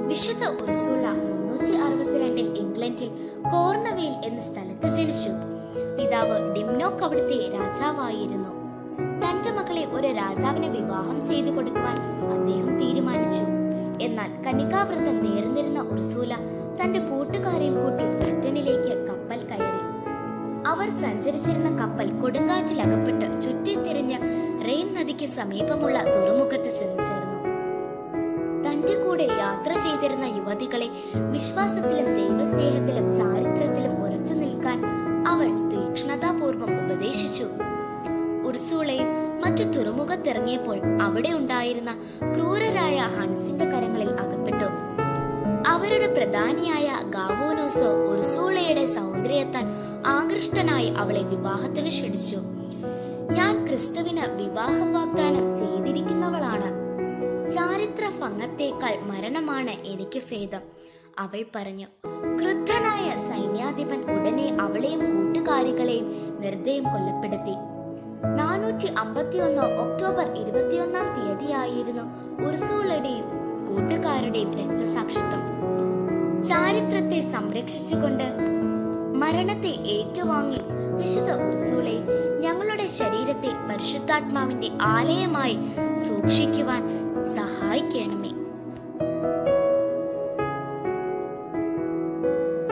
വിശുദ്ധ ഉർസൂല മുന്നൂറ്റി അറുപത്തിരണ്ടിൽ ഇംഗ്ലണ്ടിൽ കോർണവെയിൽ എന്ന സ്ഥലത്ത് ജനിച്ചു പിതാവ് ഡിംനോക്ക് അവിടുത്തെ രാജാവായിരുന്നു തന്റെ മകളെ ഒരു രാജാവിന് വിവാഹം ചെയ്തു കൊടുക്കുവാൻ അദ്ദേഹം തീരുമാനിച്ചു എന്നാൽ കന്യകാവ്രതം നേർന്നിരുന്ന ഉർസൂല തന്റെ കൂട്ടുകാരെയും കൂട്ടി ബ്രിട്ടനിലേക്ക് കപ്പൽ കയറി അവർ സഞ്ചരിച്ചിരുന്ന കപ്പൽ കൊടുങ്കാറ്റിൽ അകപ്പെട്ട് ചുറ്റിത്തിരിഞ്ഞ് റെയിൻ നദിക്ക് സമീപമുള്ള തുറമുഖത്ത് ചെന്ന് ചേർന്നു തന്റെ കൂടെ യാത്ര ചെയ്തിരുന്ന യുവതികളെ വിശ്വാസത്തിലും ദൈവസ്നേഹത്തിലും ചാരിത്രത്തിലും ഉറച്ചു നിൽക്കാൻ അവൾ തീക്ഷ്ണതാപൂർവം ഉപദേശിച്ചു ഉർസൂളയും മറ്റു തുറമുഖത്തിറങ്ങിയപ്പോൾ അവിടെ ഉണ്ടായിരുന്ന ക്രൂരരായ ഹൺസിന്റെ കരങ്ങളിൽ അകപ്പെട്ടു അവരുടെ പ്രധാനിയായ ഗാവോനോസോ ഉർസൂളയുടെ സൗന്ദര്യത്താൽ ആകൃഷ്ടനായി അവളെ വിവാഹത്തിന് ക്ഷണിച്ചു ഞാൻ ക്രിസ്തുവിന് വിവാഹ വാഗ്ദാനം ചെയ്തിരിക്കുന്നവളാണ് ചാരിത്ര ഭംഗത്തേക്കാൾ മരണമാണ് എനിക്ക് ഭേദം അവൾ പറഞ്ഞു ക്രുദ്ധനായ സൈന്യാധിപൻ ഉടനെ അവളെയും കൂട്ടുകാരികളെയും നിർദ്ദയം കൊല്ലപ്പെടുത്തി നാനൂറ്റി അമ്പത്തിയൊന്ന് ഒക്ടോബർ ഇരുപത്തിയൊന്നാം തീയതിയായിരുന്നു ഉർസൂളയുടെയും കൂട്ടുകാരുടെയും രക്തസാക്ഷിത്വം ചാരിത്രത്തെ സംരക്ഷിച്ചുകൊണ്ട് മരണത്തെ ഏറ്റുവാങ്ങി വിശുദ്ധ ഉർസൂളെ ഞങ്ങളുടെ ശരീരത്തെ പരിശുദ്ധാത്മാവിന്റെ ആലയമായി സൂക്ഷിക്കുവാൻ സഹായിക്കണമേ